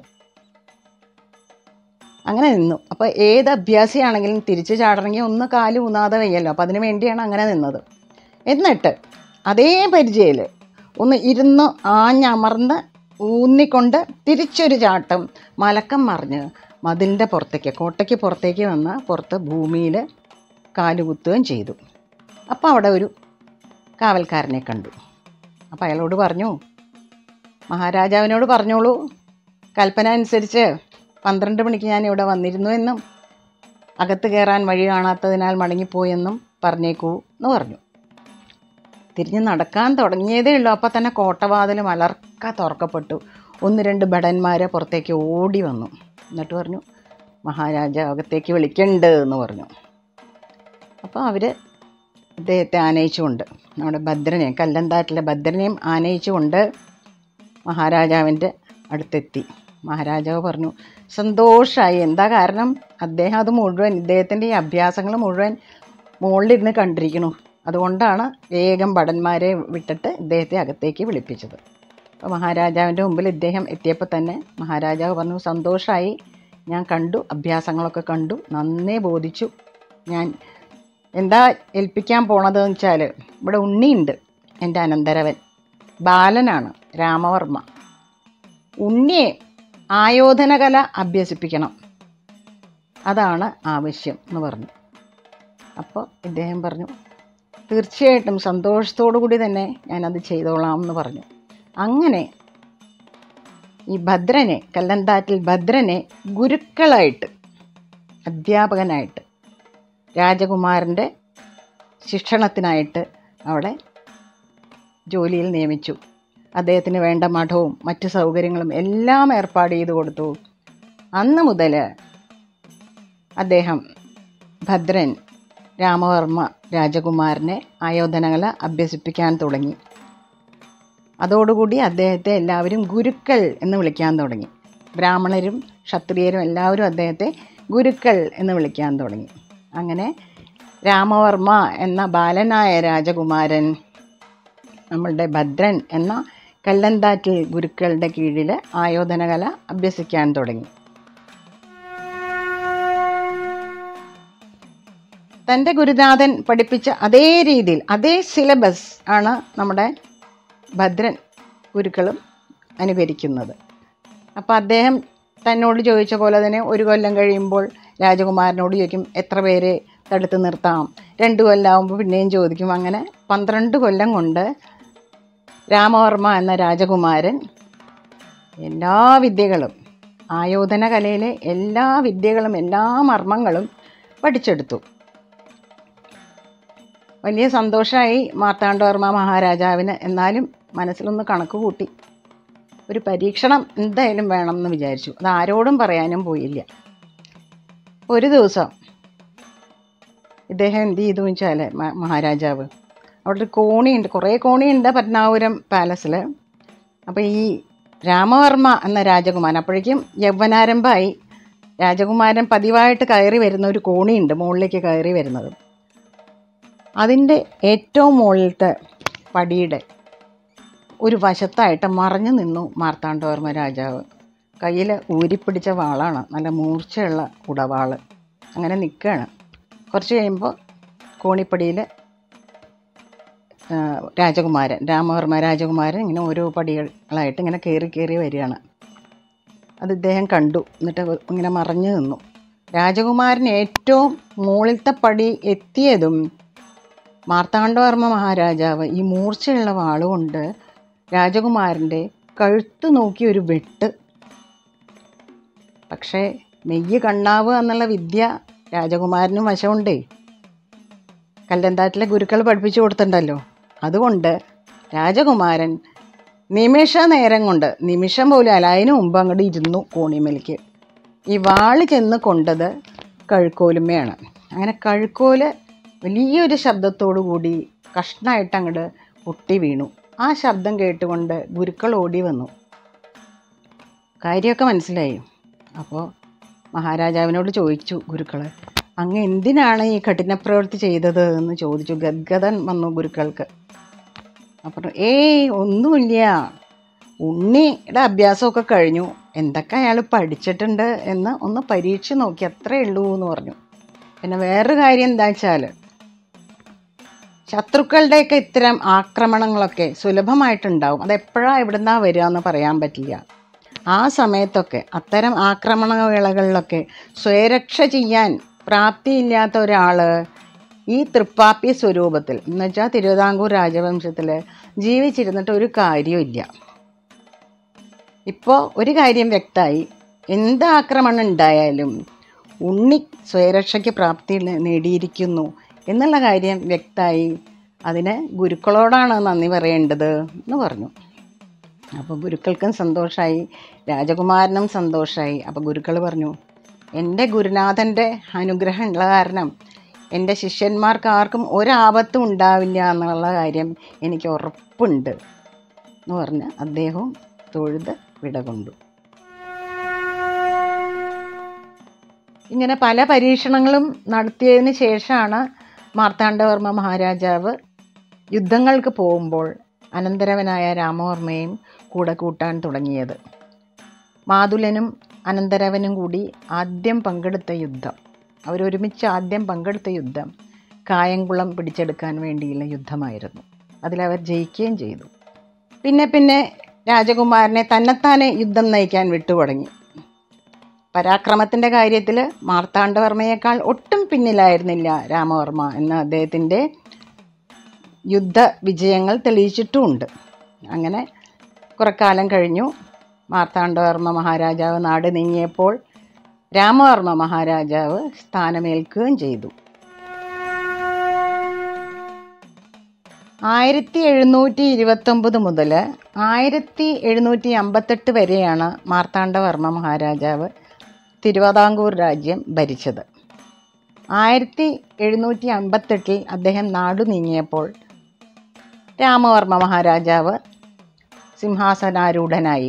അങ്ങനെ നിന്നു അപ്പോൾ ഏത് അഭ്യാസിയാണെങ്കിലും തിരിച്ചു ചാടണമെങ്കിൽ ഒന്ന് കാല് ഊന്നാതെ വയ്യല്ലോ അപ്പോൾ അതിന് വേണ്ടിയാണ് അങ്ങനെ നിന്നത് എന്നിട്ട് അതേ പരിചയയിൽ ഒന്ന് ഇരുന്ന് ആഞ്ഞമർന്ന് ഊന്നിക്കൊണ്ട് തിരിച്ചൊരു ചാട്ടം മലക്കം മറിഞ്ഞ് മതിലിൻ്റെ പുറത്തേക്ക് കോട്ടയ്ക്ക് പുറത്തേക്ക് വന്ന് പുറത്ത് ഭൂമിയിൽ കാലുകുത്തുകയും ചെയ്തു അപ്പോൾ അവിടെ ഒരു കാവൽക്കാരനെ കണ്ടു അപ്പോൾ അയാളോട് പറഞ്ഞു മഹാരാജാവിനോട് പറഞ്ഞോളൂ കൽപ്പന അനുസരിച്ച് പന്ത്രണ്ട് മണിക്ക് ഞാൻ ഇവിടെ വന്നിരുന്നു എന്നും അകത്ത് കയറാൻ വഴി കാണാത്തതിനാൽ മടങ്ങിപ്പോയെന്നും പറഞ്ഞേക്കൂ എന്ന് പറഞ്ഞു തിരിഞ്ഞ് നടക്കാൻ തുടങ്ങിയതേ ഉള്ളൂ അപ്പോൾ തന്നെ കോട്ടവാതിൽ മലർക്ക തുറക്കപ്പെട്ടു ഒന്ന് രണ്ട് ഭടന്മാർ പുറത്തേക്ക് ഓടി വന്നു എന്നിട്ട് പറഞ്ഞു മഹാരാജ അകത്തേക്ക് വിളിക്കണ്ട് എന്ന് പറഞ്ഞു അപ്പോൾ അവർ അദ്ദേഹത്തെ ആനയിച്ചുകൊണ്ട് നമ്മുടെ ഭദ്രനെ കല്ലന്താട്ടിലെ ഭദ്രനെയും ആനയിച്ചുകൊണ്ട് മഹാരാജാവിൻ്റെ അടുത്തെത്തി മഹാരാജാവ് പറഞ്ഞു സന്തോഷമായി എന്താ കാരണം അദ്ദേഹം അത് മുഴുവൻ ഇദ്ദേഹത്തിൻ്റെ ഈ അഭ്യാസങ്ങൾ മുഴുവൻ മുകളിലിരുന്ന് കണ്ടിരിക്കണു അതുകൊണ്ടാണ് വേഗം ഭടന്മാരെ വിട്ടിട്ട് ഇദ്ദേഹത്തെ അകത്തേക്ക് വിളിപ്പിച്ചത് അപ്പോൾ മഹാരാജാവിൻ്റെ മുമ്പിൽ ഇദ്ദേഹം എത്തിയപ്പോൾ തന്നെ മഹാരാജാവ് പറഞ്ഞു സന്തോഷമായി ഞാൻ കണ്ടു അഭ്യാസങ്ങളൊക്കെ കണ്ടു നന്നേ ബോധിച്ചു ഞാൻ എന്താ ഏൽപ്പിക്കാൻ പോണതെന്ന് വെച്ചാൽ ഇവിടെ ഉണ്ണിയുണ്ട് എൻ്റെ അനന്തരവൻ ബാലനാണ് രാമവർമ്മ ഉണ്ണിയെ ആയോധനകല അഭ്യസിപ്പിക്കണം അതാണ് ആവശ്യം എന്ന് പറഞ്ഞു അപ്പോൾ ഇദ്ദേഹം പറഞ്ഞു തീർച്ചയായിട്ടും സന്തോഷത്തോടു കൂടി തന്നെ ഞാനത് ചെയ്തോളാം എന്ന് പറഞ്ഞു അങ്ങനെ ഈ ഭദ്രനെ കല്ലന്താറ്റിൽ ഭദ്രനെ ഗുരുക്കളായിട്ട് അധ്യാപകനായിട്ട് രാജകുമാരൻ്റെ ശിക്ഷണത്തിനായിട്ട് അവിടെ ജോലിയിൽ നിയമിച്ചു അദ്ദേഹത്തിന് വേണ്ട മഠവും മറ്റ് സൗകര്യങ്ങളും എല്ലാം ഏർപ്പാട് ചെയ്തു കൊടുത്തു അന്ന് മുതൽ അദ്ദേഹം ഭദ്രൻ രാമവർമ്മ രാജകുമാരനെ ആയോധനകല അഭ്യസിപ്പിക്കാൻ തുടങ്ങി അതോടുകൂടി അദ്ദേഹത്തെ എല്ലാവരും ഗുരുക്കൾ എന്ന് വിളിക്കാൻ തുടങ്ങി ബ്രാഹ്മണരും ക്ഷത്രിയരും എല്ലാവരും അദ്ദേഹത്തെ ഗുരുക്കൾ എന്ന് വിളിക്കാൻ തുടങ്ങി അങ്ങനെ രാമവർമ്മ എന്ന ബാലനായ രാജകുമാരൻ നമ്മളുടെ ഭദ്രൻ എന്ന കല്ലന്താറ്റിൽ ഗുരുക്കളുടെ കീഴിൽ ആയോധനകല അഭ്യസിക്കാൻ തുടങ്ങി തൻ്റെ ഗുരുനാഥൻ പഠിപ്പിച്ച അതേ രീതിയിൽ അതേ സിലബസ് ആണ് നമ്മുടെ ഭദ്രൻ ഗുരുക്കളും അനുകരിക്കുന്നത് അപ്പോൾ അദ്ദേഹം തന്നോട് ചോദിച്ച പോലെ തന്നെ ഒരു കൊല്ലം കഴിയുമ്പോൾ രാജകുമാരനോട് ചോദിക്കും എത്ര പേരെ തടുത്ത് നിർത്താം രണ്ട് കൊല്ലമാകുമ്പോൾ പിന്നെയും ചോദിക്കും അങ്ങനെ പന്ത്രണ്ട് കൊല്ലം കൊണ്ട് രാമവർമ്മ എന്ന രാജകുമാരൻ എല്ലാ വിദ്യകളും ആയോധന കലയിലെ എല്ലാ വിദ്യകളും എല്ലാ മർമ്മങ്ങളും പഠിച്ചെടുത്തു വലിയ സന്തോഷമായി മാർത്താണ്ഡവർമ്മ മഹാരാജാവിന് എന്നാലും മനസ്സിലൊന്ന് കണക്ക് കൂട്ടി ഒരു പരീക്ഷണം എന്തായാലും വേണം എന്ന് വിചാരിച്ചു അത് ആരോടും പറയാനും പോയില്ല ഒരു ദിവസം ഇദ്ദേഹം എന്ത് ചെയ്തു വെച്ചാൽ മഹാരാജാവ് അവിടെ ഒരു കോണിയുണ്ട് കുറേ കോണിയുണ്ട് പത്മനാപുരം പാലസിൽ അപ്പോൾ ഈ രാമവർമ്മ എന്ന രാജകുമാരൻ അപ്പോഴേക്കും യൗവനാരംഭമായി രാജകുമാരൻ പതിവായിട്ട് കയറി വരുന്ന ഒരു കോണിയുണ്ട് മുകളിലേക്ക് കയറി വരുന്നത് അതിൻ്റെ ഏറ്റവും മുകളിലത്തെ പടിയുടെ ഒരു വശത്തായിട്ട് മറഞ്ഞു നിന്നു മാർത്താണ്ഡവർമ്മ രാജാവ് കയ്യിൽ ഊരിപ്പിടിച്ച വാളാണ് നല്ല മൂർച്ചയുള്ള ഉടവാള് അങ്ങനെ നിൽക്കുകയാണ് കുറച്ച് കഴിയുമ്പോൾ കോണിപ്പടിയിൽ രാജകുമാരൻ രാമവർമ്മ രാജകുമാരൻ ഇങ്ങനെ ഓരോ പടികളായിട്ട് ഇങ്ങനെ കയറി കയറി വരികയാണ് അത് ഇദ്ദേഹം കണ്ടു എന്നിട്ട് ഇങ്ങനെ മറഞ്ഞു നിന്നു രാജകുമാരൻ ഏറ്റവും മുകളിലത്തെ പടി എത്തിയതും മാർത്താണ്ഡവർമ്മ മഹാരാജാവ് ഈ മൂർച്ചയുള്ള വാളുകൊണ്ട് രാജകുമാരൻ്റെ കഴുത്ത് നോക്കി ഒരു വെട്ട് പക്ഷേ നെയ്യ് കണ്ണാവ് എന്നുള്ള വിദ്യ രാജകുമാരനും വശമുണ്ടേ കല്ലന്താറ്റിലെ ഗുരുക്കൾ പഠിപ്പിച്ചു കൊടുത്തിട്ടുണ്ടല്ലോ അതുകൊണ്ട് രാജകുമാരൻ നിമിഷ നേരം കൊണ്ട് നിമിഷം പോലും അല്ല അതിന് മുമ്പ് അങ്ങോട്ട് ഇരുന്നു കോണിമേലേക്ക് ഈ വാള് ചെന്ന് കൊണ്ടത് കഴുക്കോലുമ്മയാണ് അങ്ങനെ കഴുക്കോല് വലിയൊരു ശബ്ദത്തോടു കൂടി കഷ്ണമായിട്ട് അങ്ങോട്ട് പൊട്ടി വീണു ആ ശബ്ദം കേട്ടുകൊണ്ട് ഗുരുക്കൾ ഓടി വന്നു കാര്യമൊക്കെ മനസ്സിലായി അപ്പോൾ മഹാരാജാവിനോട് ചോദിച്ചു ഗുരുക്കൾ അങ്ങ് എന്തിനാണ് ഈ കഠിനപ്രവൃത്തി ചെയ്തത് എന്ന് ചോദിച്ചു ഗദ്ഗതൻ വന്നു ഗുരുക്കൾക്ക് അപ്പോൾ ഏയ് ഒന്നുമില്ല ഉണ്ണിയുടെ അഭ്യാസമൊക്കെ കഴിഞ്ഞു എന്തൊക്കെ അയാൾ പഠിച്ചിട്ടുണ്ട് എന്ന് ഒന്ന് പരീക്ഷ നോക്കി അത്രേ ഉള്ളൂ എന്ന് പറഞ്ഞു പിന്നെ വേറൊരു കാര്യം എന്താ വെച്ചാൽ ശത്രുക്കളുടെയൊക്കെ ഇത്തരം ആക്രമണങ്ങളൊക്കെ സുലഭമായിട്ടുണ്ടാവും അതെപ്പോഴാണ് എവിടുന്നാ വരിക എന്ന് പറയാൻ പറ്റില്ല ആ സമയത്തൊക്കെ അത്തരം ആക്രമണ വേളകളിലൊക്കെ സ്വയരക്ഷ ചെയ്യാൻ പ്രാപ്തിയില്ലാത്ത ഒരാൾ ഈ തൃപ്പാപ്പി സ്വരൂപത്തിൽ എന്ന് വെച്ചാൽ തിരുവിതാംകൂർ രാജവംശത്തിൽ ജീവിച്ചിരുന്നിട്ട് ഒരു കാര്യമില്ല ഇപ്പോൾ ഒരു കാര്യം വ്യക്തമായി എന്ത് ആക്രമണം ഉണ്ടായാലും ഉണ്ണി സ്വയരക്ഷയ്ക്ക് പ്രാപ്തി നേടിയിരിക്കുന്നു എന്നുള്ള കാര്യം വ്യക്തമായി അതിന് ഗുരുക്കളോടാണ് നന്ദി പറയേണ്ടത് എന്ന് പറഞ്ഞു അപ്പോൾ ഗുരുക്കൾക്കും സന്തോഷമായി രാജകുമാരനും സന്തോഷമായി അപ്പോൾ ഗുരുക്കൾ പറഞ്ഞു എൻ്റെ ഗുരുനാഥൻ്റെ അനുഗ്രഹം ഉള്ള കാരണം എൻ്റെ ശിഷ്യന്മാർക്ക് ആർക്കും ഒരാപത്തും ഉണ്ടാവില്ല എന്നുള്ള കാര്യം എനിക്ക് ഉറപ്പുണ്ട് എന്ന് പറഞ്ഞ് അദ്ദേഹവും തൊഴുത് വിടകൊണ്ടു ഇങ്ങനെ പല പരീക്ഷണങ്ങളും നടത്തിയതിന് ശേഷമാണ് മാർത്താണ്ഡവർമ്മ മഹാരാജാവ് യുദ്ധങ്ങൾക്ക് പോകുമ്പോൾ അനന്തരവനായ രാമവർമ്മയും കൂടെ കൂട്ടാൻ തുടങ്ങിയത് മാതുലനും അനന്തരവനും കൂടി ആദ്യം പങ്കെടുത്ത യുദ്ധം അവരൊരുമിച്ച് ആദ്യം പങ്കെടുത്ത യുദ്ധം കായംകുളം പിടിച്ചെടുക്കാൻ വേണ്ടിയുള്ള യുദ്ധമായിരുന്നു അതിലവർ ജയിക്കുകയും ചെയ്തു പിന്നെ പിന്നെ രാജകുമാരനെ തന്നെത്താനെ യുദ്ധം നയിക്കാൻ വിട്ടുതുടങ്ങി പരാക്രമത്തിൻ്റെ കാര്യത്തിൽ മാർത്താണ്ഡവർമ്മയേക്കാൾ ഒട്ടും പിന്നിലായിരുന്നില്ല രാമവർമ്മ എന്ന അദ്ദേഹത്തിൻ്റെ യുദ്ധ വിജയങ്ങൾ തെളിയിച്ചിട്ടുമുണ്ട് അങ്ങനെ കുറക്കാലം കഴിഞ്ഞു മാർത്താണ്ഡവർമ്മ മഹാരാജാവ് നാട് നീങ്ങിയപ്പോൾ രാമവർമ്മ മഹാരാജാവ് സ്ഥാനമേൽക്കുകയും ചെയ്തു ആയിരത്തി എഴുന്നൂറ്റി ഇരുപത്തൊമ്പത് മുതൽ ആയിരത്തി എഴുന്നൂറ്റി അമ്പത്തെട്ട് വരെയാണ് മാർത്താണ്ഡവർമ്മ മഹാരാജാവ് തിരുവിതാംകൂർ രാജ്യം ഭരിച്ചത് ആയിരത്തി എഴുന്നൂറ്റി അമ്പത്തെട്ടിൽ അദ്ദേഹം നാടു നീങ്ങിയപ്പോൾ രാമവർമ്മ മഹാരാജാവ് സിംഹാസനാരൂഢനായി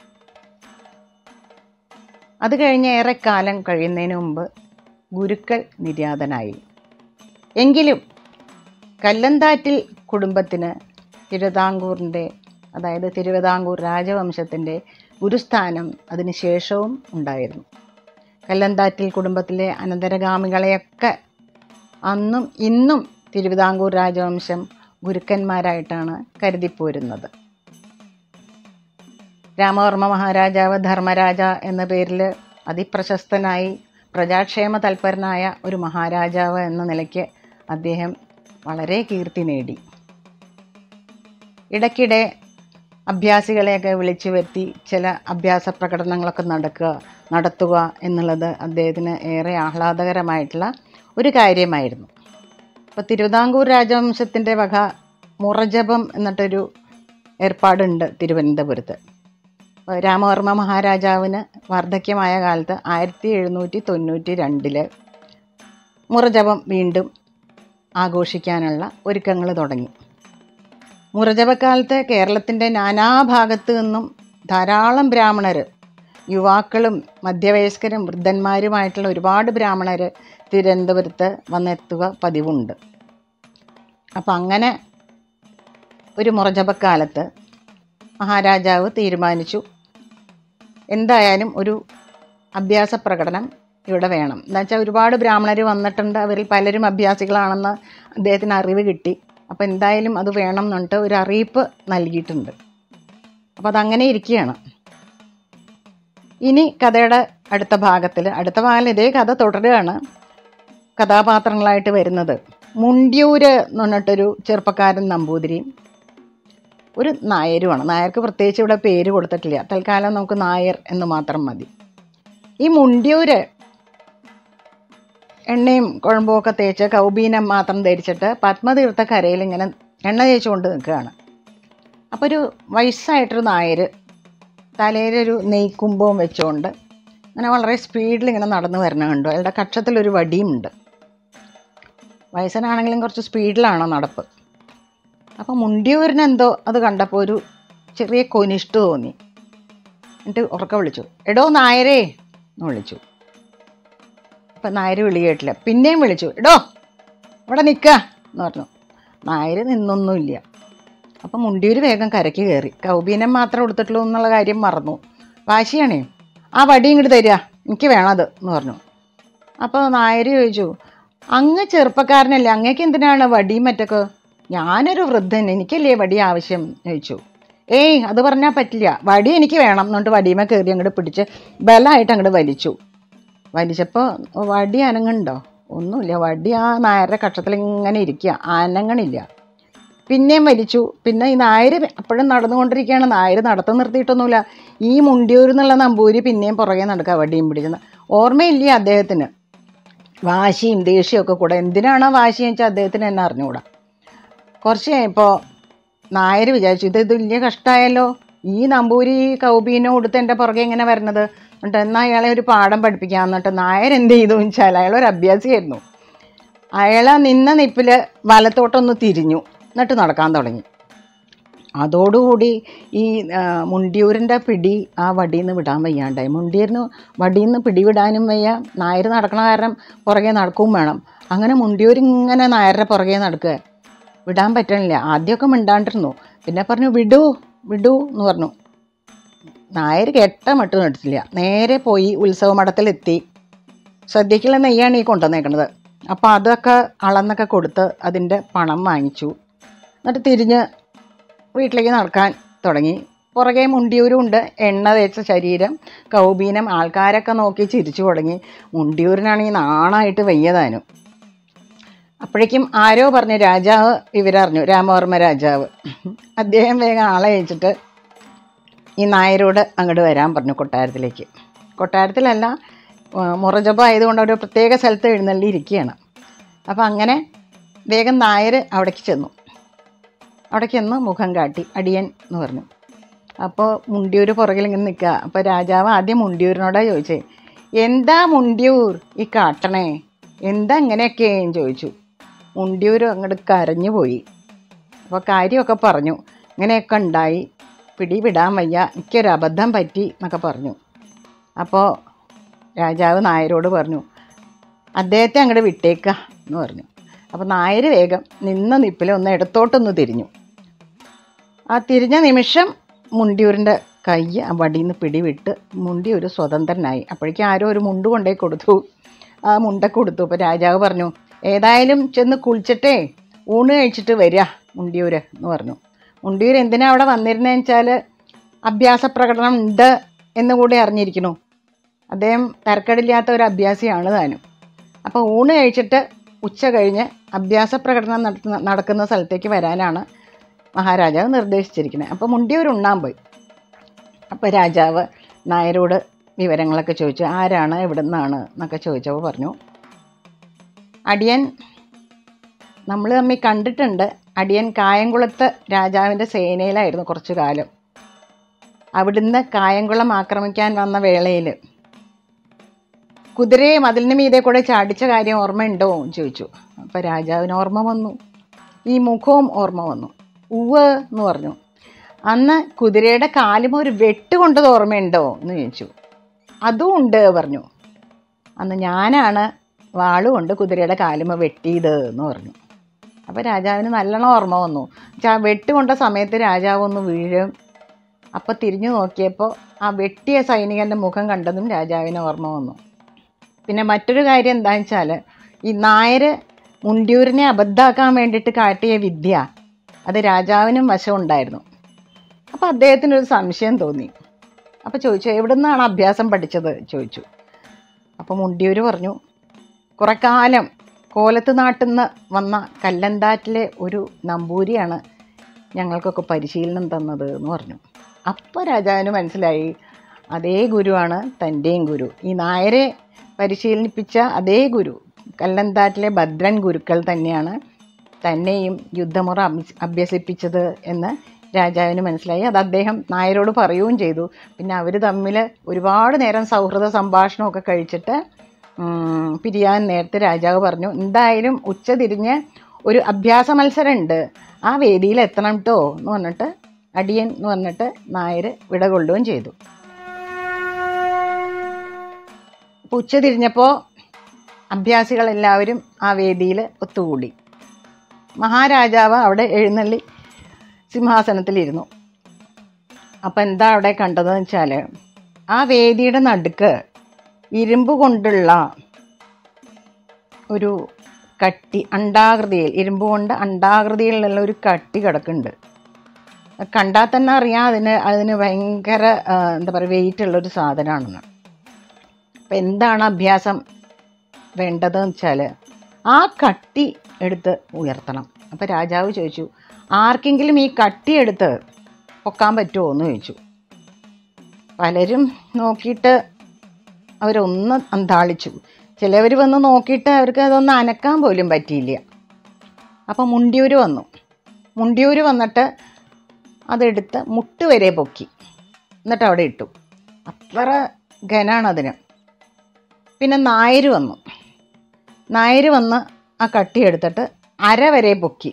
അത് കഴിഞ്ഞ് ഏറെക്കാലം കഴിയുന്നതിന് മുമ്പ് ഗുരുക്കൾ നിര്യാതനായി എങ്കിലും കല്ലന്താറ്റിൽ കുടുംബത്തിന് തിരുവിതാംകൂറിൻ്റെ അതായത് തിരുവിതാംകൂർ രാജവംശത്തിൻ്റെ ഗുരുസ്ഥാനം അതിന് ശേഷവും ഉണ്ടായിരുന്നു കല്ലന്താറ്റിൽ കുടുംബത്തിലെ അനന്തരഗാമികളെയൊക്കെ അന്നും ഇന്നും തിരുവിതാംകൂർ രാജവംശം ഗുരുക്കന്മാരായിട്ടാണ് കരുതിപ്പോരുന്നത് രാമവർമ്മ മഹാരാജാവ് ധർമ്മരാജ എന്ന പേരിൽ അതിപ്രശസ്തനായി പ്രജാക്ഷേമ തൽപരനായ ഒരു മഹാരാജാവ് എന്ന നിലയ്ക്ക് അദ്ദേഹം വളരെ കീർത്തി നേടി ഇടയ്ക്കിടെ അഭ്യാസികളെയൊക്കെ വിളിച്ചു വരുത്തി ചില അഭ്യാസ പ്രകടനങ്ങളൊക്കെ നടക്കുക നടത്തുക എന്നുള്ളത് അദ്ദേഹത്തിന് ഏറെ ആഹ്ലാദകരമായിട്ടുള്ള ഒരു കാര്യമായിരുന്നു അപ്പോൾ തിരുവിതാംകൂർ രാജവംശത്തിൻ്റെ വക മുറജപം എന്നിട്ടൊരു ഏർപ്പാടുണ്ട് തിരുവനന്തപുരത്ത് അപ്പോൾ രാമവർമ്മ മഹാരാജാവിന് വാർദ്ധക്യമായ കാലത്ത് ആയിരത്തി എഴുന്നൂറ്റി തൊണ്ണൂറ്റി രണ്ടില് മുറജപം വീണ്ടും ആഘോഷിക്കാനുള്ള ഒരുക്കങ്ങൾ തുടങ്ങി മുറജപക്കാലത്ത് കേരളത്തിൻ്റെ നാനാഭാഗത്തു നിന്നും ധാരാളം ബ്രാഹ്മണർ യുവാക്കളും മധ്യവയസ്കരും വൃദ്ധന്മാരുമായിട്ടുള്ള ഒരുപാട് ബ്രാഹ്മണർ തിരുവനന്തപുരത്ത് വന്നെത്തുക പതിവുണ്ട് അപ്പം അങ്ങനെ ഒരു മുറജപക്കാലത്ത് മഹാരാജാവ് തീരുമാനിച്ചു എന്തായാലും ഒരു അഭ്യാസ പ്രകടനം ഇവിടെ വേണം എന്നുവെച്ചാൽ ഒരുപാട് ബ്രാഹ്മണർ വന്നിട്ടുണ്ട് അവരിൽ പലരും അഭ്യാസികളാണെന്ന് അദ്ദേഹത്തിന് അറിവ് കിട്ടി അപ്പോൾ എന്തായാലും അത് വേണം എന്നിട്ട് ഒരു അറിയിപ്പ് നൽകിയിട്ടുണ്ട് അപ്പോൾ അതങ്ങനെ ഇരിക്കുകയാണ് ഇനി കഥയുടെ അടുത്ത ഭാഗത്തിൽ അടുത്ത ഭാഗം ഇതേ കഥ തുടരുകയാണ് കഥാപാത്രങ്ങളായിട്ട് വരുന്നത് മുണ്ടിയൂര് എന്ന് പറഞ്ഞിട്ടൊരു ചെറുപ്പക്കാരൻ നമ്പൂതിരിയും ഒരു നായരുമാണ് നായർക്ക് പ്രത്യേകിച്ച് ഇവിടെ പേര് കൊടുത്തിട്ടില്ല തൽക്കാലം നമുക്ക് നായർ എന്ന് മാത്രം മതി ഈ മുണ്ടിയൂര് എണ്ണയും കുഴമ്പും ഒക്കെ തേച്ച് കൗബീനം മാത്രം ധരിച്ചിട്ട് പത്മതീർത്ഥ കരയിൽ ഇങ്ങനെ എണ്ണ തേച്ചുകൊണ്ട് നിൽക്കുകയാണ് അപ്പോൾ ഒരു വയസ്സായിട്ടൊരു നായർ തലയിലൊരു നെയ്ക്കുമ്പവും വെച്ചുകൊണ്ട് അങ്ങനെ വളരെ സ്പീഡിൽ ഇങ്ങനെ നടന്നു വരണ കണ്ടു അയാളുടെ കക്ഷത്തിലൊരു വടിയുമുണ്ട് വയസ്സനാണെങ്കിലും കുറച്ച് സ്പീഡിലാണോ നടപ്പ് അപ്പോൾ മുണ്ടിയൂരിന് എന്തോ അത് കണ്ടപ്പോൾ ഒരു ചെറിയ കൊനിഷ്ട് തോന്നി എന്നിട്ട് ഉറക്ക വിളിച്ചു എടോ നായരേ എന്ന് വിളിച്ചു അപ്പം നായർ വിളി കേട്ടില്ല പിന്നെയും വിളിച്ചു എടോ ഇവിടെ നിൽക്കുക എന്ന് പറഞ്ഞു നായർ നിന്നൊന്നുമില്ല അപ്പം മുണ്ടിയൂർ വേഗം കരയ്ക്ക് കയറി കൗബീനം മാത്രം എടുത്തിട്ടുള്ളൂ എന്നുള്ള കാര്യം മറന്നു വാശിയാണേ ആ വടി ഇങ്ങോട്ട് തരിക എനിക്ക് വേണത് എന്ന് പറഞ്ഞു അപ്പോൾ നായർ ചോദിച്ചു അങ്ങ് ചെറുപ്പക്കാരനല്ലേ അങ്ങേക്ക് എന്തിനാണ് വടിയും മറ്റൊക്കെ ഞാനൊരു വൃദ്ധൻ എനിക്കല്ലേ വടി ആവശ്യം ചോദിച്ചു ഏയ് അത് പറഞ്ഞാൽ പറ്റില്ല വടി എനിക്ക് വേണം എന്നിട്ട് വടിയുമേ കയറി അങ്ങോട്ട് പിടിച്ച് ബലമായിട്ട് അങ്ങോട്ട് വലിച്ചു വലിച്ചപ്പോൾ വടി അനങ്ങുണ്ടോ ഒന്നുമില്ല വടി ആ നായരുടെ കക്ഷത്തിൽ ഇങ്ങനെ ഇരിക്കുക അനങ്ങണില്ല പിന്നെയും വലിച്ചു പിന്നെ ഈ നായർ അപ്പോഴും നടന്നുകൊണ്ടിരിക്കുകയാണ് നായർ നടത്തം നിർത്തിയിട്ടൊന്നുമില്ല ഈ മുണ്ടിയൂർ എന്നുള്ള നമ്പൂരി പിന്നെയും പുറകെ നടക്കുക വടിയും പിടിച്ചെന്ന് ഓർമ്മയില്ല അദ്ദേഹത്തിന് വാശിയും ദേഷ്യമൊക്കെ കൂടെ എന്തിനാണോ വാശി വെച്ചാൽ അദ്ദേഹത്തിന് എന്നെ അറിഞ്ഞുകൂടാ കുറച്ച് കഴിഞ്ഞപ്പോൾ നായർ വിചാരിച്ചു ഇത് ഇത് വലിയ കഷ്ടമായല്ലോ ഈ നമ്പൂരി കൗബീനോ കൊടുത്ത് എൻ്റെ പുറകെ ഇങ്ങനെ വരണത് എന്നിട്ട് എന്നാൽ അയാളെ ഒരു പാഠം പഠിപ്പിക്കാം എന്നിട്ട് നായർ എന്ത് ചെയ്തു വെച്ചാൽ അയാൾ ഒരു അഭ്യാസിയായിരുന്നു അയാൾ നിന്ന നിപ്പിൽ വലത്തോട്ടൊന്ന് തിരിഞ്ഞു എന്നിട്ട് നടക്കാൻ തുടങ്ങി അതോടുകൂടി ഈ ആ, മുണ്ടിയൂരിൻ്റെ പിടി ആ വടിയിൽ നിന്ന് വിടാൻ വയ്യാണ്ടായി മുണ്ടിയൂരിന് വടിയിൽ നിന്ന് പിടിവിടാനും വയ്യ നായർ നടക്കണ കാരണം പുറകെ നടക്കുകയും വേണം അങ്ങനെ മുണ്ടിയൂർ ഇങ്ങനെ നായരുടെ പുറകെ നടക്കുക വിടാൻ പറ്റണില്ല ആദ്യമൊക്കെ മിണ്ടാണ്ടിരുന്നു പിന്നെ പറഞ്ഞു വിടൂ വിടൂ എന്ന് പറഞ്ഞു നായർ കെട്ട മട്ട് നടിച്ചില്ല നേരെ പോയി ഉത്സവ മഠത്തിലെത്തി സദ്യക്കുള്ള നെയ്യാണ് ഈ കൊണ്ടുവന്നേക്കണത് അപ്പോൾ അതൊക്കെ അളന്നൊക്കെ കൊടുത്ത് അതിൻ്റെ പണം വാങ്ങിച്ചു എന്നിട്ട് തിരിഞ്ഞ് വീട്ടിലേക്ക് നടക്കാൻ തുടങ്ങി പുറകെ മുണ്ടിയൂരും ഉണ്ട് എണ്ണ തേച്ച ശരീരം കൗബീനം ആൾക്കാരൊക്കെ നോക്കി ചിരിച്ചു തുടങ്ങി മുണ്ടിയൂരിനാണെങ്കിൽ നാണായിട്ട് വയ്യതാനും അപ്പോഴേക്കും ആരോ പറഞ്ഞു രാജാവ് ഇവരറിഞ്ഞു രാമവർമ്മ രാജാവ് അദ്ദേഹം വേഗം ആളെ അയച്ചിട്ട് ഈ നായരോട് അങ്ങോട്ട് വരാൻ പറഞ്ഞു കൊട്ടാരത്തിലേക്ക് കൊട്ടാരത്തിലല്ല ആ, മുറജപം ആയതുകൊണ്ട് ഒരു പ്രത്യേക സ്ഥലത്ത് എഴുന്നള്ളി ഇരിക്കുകയാണ് അപ്പോൾ അങ്ങനെ വേഗം നായർ അവിടേക്ക് ചെന്നു അവിടെ ചെന്ന് മുഖം കാട്ടി അടിയൻ എന്ന് പറഞ്ഞു അപ്പോൾ മുണ്ടിയൂർ പുറകിൽ ഇങ്ങനെ നിൽക്കുക അപ്പോൾ രാജാവ് ആദ്യം മുണ്ടിയൂരിനോടാ ചോദിച്ചേ എന്താ മുണ്ടിയൂർ ഈ കാട്ടണേ എന്താ ഇങ്ങനെയൊക്കെ ചോദിച്ചു മുണ്ടിയൂർ അങ്ങോട്ട് കരഞ്ഞു പോയി അപ്പോൾ കാര്യമൊക്കെ പറഞ്ഞു ഇങ്ങനെയൊക്കെ ഉണ്ടായി പിടി വിടാൻ വയ്യ എനിക്കൊരു അബദ്ധം പറ്റി എന്നൊക്കെ പറഞ്ഞു അപ്പോൾ രാജാവ് നായരോട് പറഞ്ഞു അദ്ദേഹത്തെ അങ്ങോട്ട് വിട്ടേക്ക എന്ന് പറഞ്ഞു അപ്പോൾ നായർ വേഗം നിന്ന നിപ്പിൽ ഒന്ന് ഇടത്തോട്ടൊന്ന് തിരിഞ്ഞു ആ തിരിഞ്ഞ നിമിഷം മുണ്ടിയൂരിൻ്റെ കൈ ആ വടിയിൽ നിന്ന് പിടിവിട്ട് മുണ്ടിയൂർ സ്വതന്ത്രനായി അപ്പോഴേക്കും ആരോ ഒരു മുണ്ട് കൊണ്ടേ കൊടുത്തു ആ മുണ്ടൊക്കെ കൊടുത്തു അപ്പോൾ രാജാവ് പറഞ്ഞു ഏതായാലും ചെന്ന് കുളിച്ചിട്ടേ ഊണ് കഴിച്ചിട്ട് വരിക മുണ്ടിയൂർ എന്ന് പറഞ്ഞു മുണ്ടിയൂർ എന്തിനാ അവിടെ വന്നിരുന്നതെന്ന് വെച്ചാൽ അഭ്യാസ പ്രകടനം ഉണ്ട് എന്ന് കൂടി അറിഞ്ഞിരിക്കുന്നു അദ്ദേഹം തരക്കടില്ലാത്ത ഒരു അഭ്യാസിയാണ് താനും അപ്പോൾ ഊണ് കഴിച്ചിട്ട് ഉച്ച കഴിഞ്ഞ് അഭ്യാസ പ്രകടനം നടത്തുന്ന നടക്കുന്ന സ്ഥലത്തേക്ക് വരാനാണ് മഹാരാജാവ് നിർദ്ദേശിച്ചിരിക്കുന്നത് അപ്പോൾ മുണ്ടിയൂർ ഉണ്ണാൻ പോയി അപ്പോൾ രാജാവ് നായരോട് വിവരങ്ങളൊക്കെ ചോദിച്ചു ആരാണ് എവിടെ നിന്നാണ് എന്നൊക്കെ ചോദിച്ചപ്പോൾ പറഞ്ഞു അടിയൻ നമ്മൾ തമ്മിൽ കണ്ടിട്ടുണ്ട് അടിയൻ കായംകുളത്ത് രാജാവിൻ്റെ സേനയിലായിരുന്നു കുറച്ചു കാലം അവിടുന്ന് കായംകുളം ആക്രമിക്കാൻ വന്ന വേളയിൽ കുതിരയെ മതിലിന് മീതെ കൂടെ ചാടിച്ച കാര്യം ഓർമ്മയുണ്ടോ എന്ന് ചോദിച്ചു അപ്പോൾ രാജാവിന് ഓർമ്മ വന്നു ഈ മുഖവും ഓർമ്മ വന്നു ഉവ് എന്ന് പറഞ്ഞു അന്ന് കുതിരയുടെ കാലുമ ഒരു വെട്ട് കൊണ്ടത് ഓർമ്മയുണ്ടോ എന്ന് ചോദിച്ചു അതും ഉണ്ട് പറഞ്ഞു അന്ന് ഞാനാണ് വാളുകൊണ്ട് കുതിരയുടെ കാലുമ വെട്ടിയത് എന്ന് പറഞ്ഞു അപ്പോൾ രാജാവിന് നല്ലോണം ഓർമ്മ വന്നു ആ വെട്ട് കൊണ്ട സമയത്ത് രാജാവ് ഒന്ന് വീഴും അപ്പോൾ തിരിഞ്ഞു നോക്കിയപ്പോൾ ആ വെട്ടിയ സൈനികൻ്റെ മുഖം കണ്ടതും രാജാവിന് ഓർമ്മ വന്നു പിന്നെ മറ്റൊരു കാര്യം എന്താണെന്ന് വെച്ചാൽ ഈ നായർ മുണ്ടിയൂരിനെ അബദ്ധമാക്കാൻ വേണ്ടിയിട്ട് കാട്ടിയ വിദ്യ അത് രാജാവിനും വശമുണ്ടായിരുന്നു അപ്പോൾ അദ്ദേഹത്തിനൊരു സംശയം തോന്നി അപ്പോൾ ചോദിച്ചു എവിടെ നിന്നാണ് അഭ്യാസം പഠിച്ചത് ചോദിച്ചു അപ്പോൾ മുണ്ടിയൂർ പറഞ്ഞു കുറെ കാലം കോലത്ത് നാട്ടിൽ നിന്ന് വന്ന കല്ലന്താറ്റിലെ ഒരു നമ്പൂരിയാണ് ഞങ്ങൾക്കൊക്കെ പരിശീലനം തന്നത് എന്ന് പറഞ്ഞു അപ്പോൾ രാജാവിന് മനസ്സിലായി അതേ ഗുരുവാണ് തൻ്റെയും ഗുരു ഈ നായരെ പരിശീലിപ്പിച്ച അതേ ഗുരു കല്ലന്താറ്റിലെ ഭദ്രൻ ഗുരുക്കൾ തന്നെയാണ് തന്നെയും യുദ്ധമുറ അഭ്യസ്- അഭ്യസിപ്പിച്ചത് എന്ന് രാജാവിന് മനസ്സിലായി അത് അദ്ദേഹം നായരോട് പറയുകയും ചെയ്തു പിന്നെ അവർ തമ്മിൽ ഒരുപാട് നേരം സൗഹൃദ സംഭാഷണമൊക്കെ കഴിച്ചിട്ട് ഉം, പിരിയാൻ നേരത്തെ രാജാവ് പറഞ്ഞു എന്തായാലും ഉച്ച തിരിഞ്ഞ് ഒരു അഭ്യാസ മത്സരമുണ്ട് ആ വേദിയിൽ എത്തണം കേട്ടോ എന്ന് പറഞ്ഞിട്ട് അടിയൻ എന്ന് പറഞ്ഞിട്ട് നായർ വിട കൊള്ളുകയും ചെയ്തു അപ്പോൾ ഉച്ച തിരിഞ്ഞപ്പോൾ അഭ്യാസികളെല്ലാവരും ആ വേദിയിൽ ഒത്തുകൂടി മഹാരാജാവ് അവിടെ എഴുന്നള്ളി സിംഹാസനത്തിലിരുന്നു അപ്പം എന്താ അവിടെ കണ്ടതെന്ന് വെച്ചാൽ ആ വേദിയുടെ നടുക്ക് ഇരുമ്പ് കൊണ്ടുള്ള ഒരു കട്ടി അണ്ടാകൃതിയിൽ ഇരുമ്പ് കൊണ്ട് അണ്ടാകൃതിയിലുള്ള ഒരു കട്ടി കിടക്കുന്നുണ്ട് കണ്ടാൽ തന്നെ അറിയാം അതിന് അതിന് ഭയങ്കര ആ, എന്താ പറയുക വെയിറ്റ് ഉള്ളൊരു സാധനമാണെന്ന് അപ്പം എന്താണ് അഭ്യാസം വേണ്ടതെന്ന് വെച്ചാൽ ആ കട്ടി എടുത്ത് ഉയർത്തണം അപ്പം രാജാവ് ചോദിച്ചു ആർക്കെങ്കിലും ഈ കട്ടി എടുത്ത് പൊക്കാൻ പറ്റുമോ എന്ന് ചോദിച്ചു പലരും നോക്കിയിട്ട് അവരൊന്ന് അന്താളിച്ചു ചിലവർ വന്ന് നോക്കിയിട്ട് അവർക്ക് അതൊന്ന് അനക്കാൻ പോലും പറ്റിയില്ല അപ്പോൾ മുണ്ടിയൂർ വന്നു മുണ്ടിയൂർ വന്നിട്ട് അതെടുത്ത് മുട്ട് വരെ പൊക്കി എന്നിട്ട് അവിടെ ഇട്ടു അത്ര ഘനാണ് അതിന് പിന്നെ നായർ വന്നു നായർ വന്ന് ആ കട്ടി എടുത്തിട്ട് അര വരെ പൊക്കി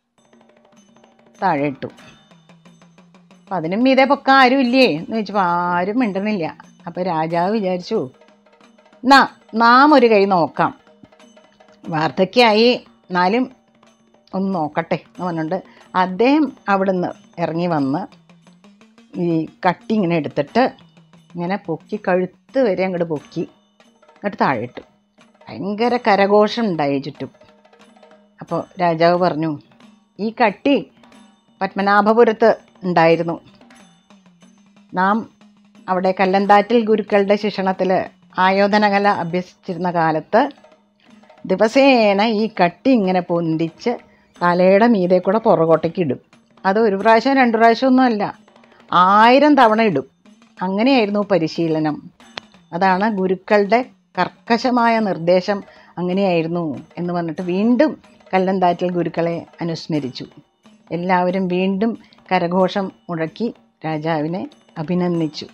താഴെ ഇട്ടു അപ്പം അതിനും മീതെ പൊക്കാൻ ആരും ഇല്ലേ എന്ന് ചോദിച്ചപ്പോൾ ആരും മിണ്ടണില്ല അപ്പോൾ രാജാവ് വിചാരിച്ചു എന്നാ നാം ഒരു കൈ നോക്കാം വാർദ്ധക്യമായി എന്നാലും ഒന്ന് നോക്കട്ടെ എന്ന് പറഞ്ഞുകൊണ്ട് അദ്ദേഹം അവിടുന്ന് ഇറങ്ങി വന്ന് ഈ കട്ടി ഇങ്ങനെ എടുത്തിട്ട് ഇങ്ങനെ പൊക്കി കഴുത്ത് വരെ അങ്ങോട്ട് പൊക്കി എന്നിട്ട് താഴെ ഇട്ടു ഭയങ്കര കരഘോഷം ഉണ്ടായി ചുറ്റും അപ്പോൾ രാജാവ് പറഞ്ഞു ഈ കട്ടി പത്മനാഭപുരത്ത് ഉണ്ടായിരുന്നു നാം അവിടെ കല്ലന്താറ്റിൽ ഗുരുക്കളുടെ ശിക്ഷണത്തിൽ ആയോധനകല അഭ്യസിച്ചിരുന്ന കാലത്ത് ദിവസേന ഈ കട്ടി ഇങ്ങനെ പൊന്തിച്ച് തലയുടെ മീതെ കൂടെ പുറകോട്ടേക്ക് ഇടും അത് ഒരു പ്രാവശ്യം രണ്ട് പ്രാവശ്യം ഒന്നുമല്ല ആയിരം തവണ ഇടും അങ്ങനെയായിരുന്നു പരിശീലനം അതാണ് ഗുരുക്കളുടെ കർക്കശമായ നിർദ്ദേശം അങ്ങനെയായിരുന്നു എന്ന് പറഞ്ഞിട്ട് വീണ്ടും കല്ലന്താറ്റിൽ ഗുരുക്കളെ അനുസ്മരിച്ചു എല്ലാവരും വീണ്ടും കരഘോഷം മുഴക്കി രാജാവിനെ അഭിനന്ദിച്ചു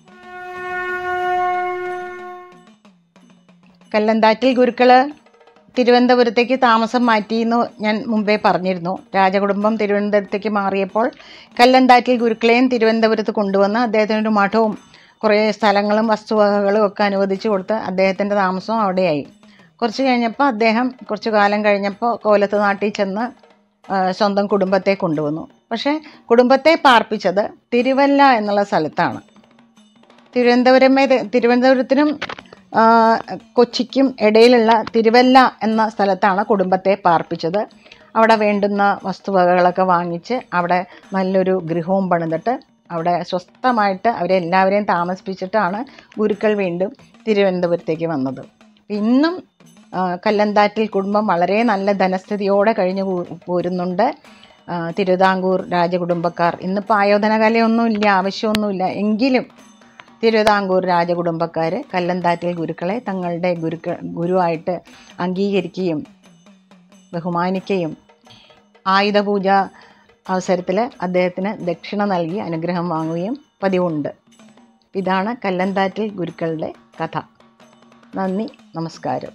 കല്ലന്താറ്റിൽ ഗുരുക്കള് തിരുവനന്തപുരത്തേക്ക് താമസം മാറ്റിയെന്ന് ഞാൻ മുമ്പേ പറഞ്ഞിരുന്നു രാജകുടുംബം തിരുവനന്തപുരത്തേക്ക് മാറിയപ്പോൾ കല്ലന്താറ്റിൽ ഗുരുക്കളെയും തിരുവനന്തപുരത്ത് കൊണ്ടുവന്ന് അദ്ദേഹത്തിനൊരു മഠവും കുറേ സ്ഥലങ്ങളും വസ്തുവകകളും ഒക്കെ അനുവദിച്ചു കൊടുത്ത് അദ്ദേഹത്തിൻ്റെ താമസവും അവിടെയായി കുറച്ച് കഴിഞ്ഞപ്പോൾ അദ്ദേഹം കുറച്ച് കാലം കഴിഞ്ഞപ്പോൾ കോലത്ത് നാട്ടിൽ ചെന്ന് ആ, സ്വന്തം കുടുംബത്തെ കൊണ്ടുവന്നു പക്ഷേ കുടുംബത്തെ പാർപ്പിച്ചത് തിരുവല്ല എന്നുള്ള സ്ഥലത്താണ് തിരുവനന്തപുരമേ തിരുവനന്തപുരത്തിനും ആ, കൊച്ചിക്കും ഇടയിലുള്ള തിരുവല്ല എന്ന സ്ഥലത്താണ് കുടുംബത്തെ പാർപ്പിച്ചത് അവിടെ വേണ്ടുന്ന വസ്തുവകകളൊക്കെ വാങ്ങിച്ച് അവിടെ നല്ലൊരു ഗൃഹവും പണിതിട്ട് അവിടെ സ്വസ്ഥമായിട്ട് അവരെ എല്ലാവരെയും താമസിപ്പിച്ചിട്ടാണ് ഗുരുക്കൾ വീണ്ടും തിരുവനന്തപുരത്തേക്ക് വന്നത് ഇന്നും ആ, കല്ലന്താറ്റിൽ കുടുംബം വളരെ നല്ല ധനസ്ഥിതിയോടെ കഴിഞ്ഞു പോ- പോരുന്നുണ്ട് ആ, തിരുവിതാംകൂർ രാജകുടുംബക്കാർ ഇന്നിപ്പോൾ ആയോധന കലയൊന്നുമില്ല ആവശ്യമൊന്നുമില്ല എങ്കിലും തിരുവിതാംകൂർ രാജകുടുംബക്കാർ കല്ലന്താറ്റിൽ ഗുരുക്കളെ തങ്ങളുടെ ഗുരുക്ക ഗുരുവായിട്ട് അംഗീകരിക്കുകയും ബഹുമാനിക്കുകയും ആയുധപൂജ അവസരത്തിൽ അദ്ദേഹത്തിന് ദക്ഷിണ നൽകി അനുഗ്രഹം വാങ്ങുകയും പതിവുണ്ട് ഇതാണ് കല്ലന്താറ്റിൽ ഗുരുക്കളുടെ കഥ നന്ദി നമസ്കാരം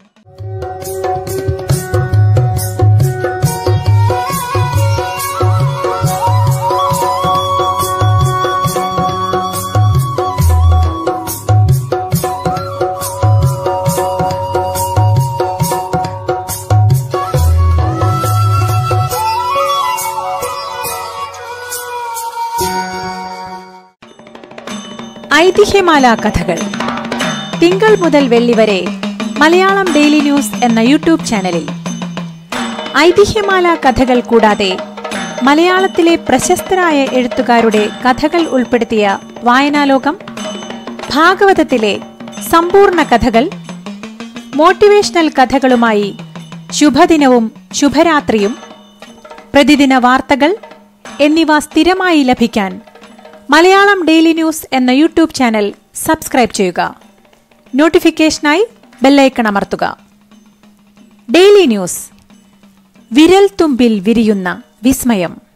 ഐതിഹ്യമാല കഥകൾ തിങ്കൾ മുതൽ വെള്ളി വരെ മലയാളം ഡെയിലി ന്യൂസ് എന്ന യൂട്യൂബ് ചാനലിൽ ഐതിഹ്യമാല കഥകൾ കൂടാതെ മലയാളത്തിലെ പ്രശസ്തരായ എഴുത്തുകാരുടെ കഥകൾ ഉൾപ്പെടുത്തിയ വായനാലോകം ഭാഗവതത്തിലെ സമ്പൂർണ്ണ കഥകൾ മോട്ടിവേഷണൽ കഥകളുമായി ശുഭദിനവും ശുഭരാത്രിയും പ്രതിദിന വാർത്തകൾ എന്നിവ സ്ഥിരമായി ലഭിക്കാൻ മലയാളം ഡെയിലി ന്യൂസ് എന്ന യൂട്യൂബ് ചാനൽ സബ്സ്ക്രൈബ് ചെയ്യുക നോട്ടിഫിക്കേഷനായി ബെല്ലൈക്കൺ അമർത്തുക ഡെയിലി ന്യൂസ് വിരൽ തുമ്പിൽ വിരിയുന്ന വിസ്മയം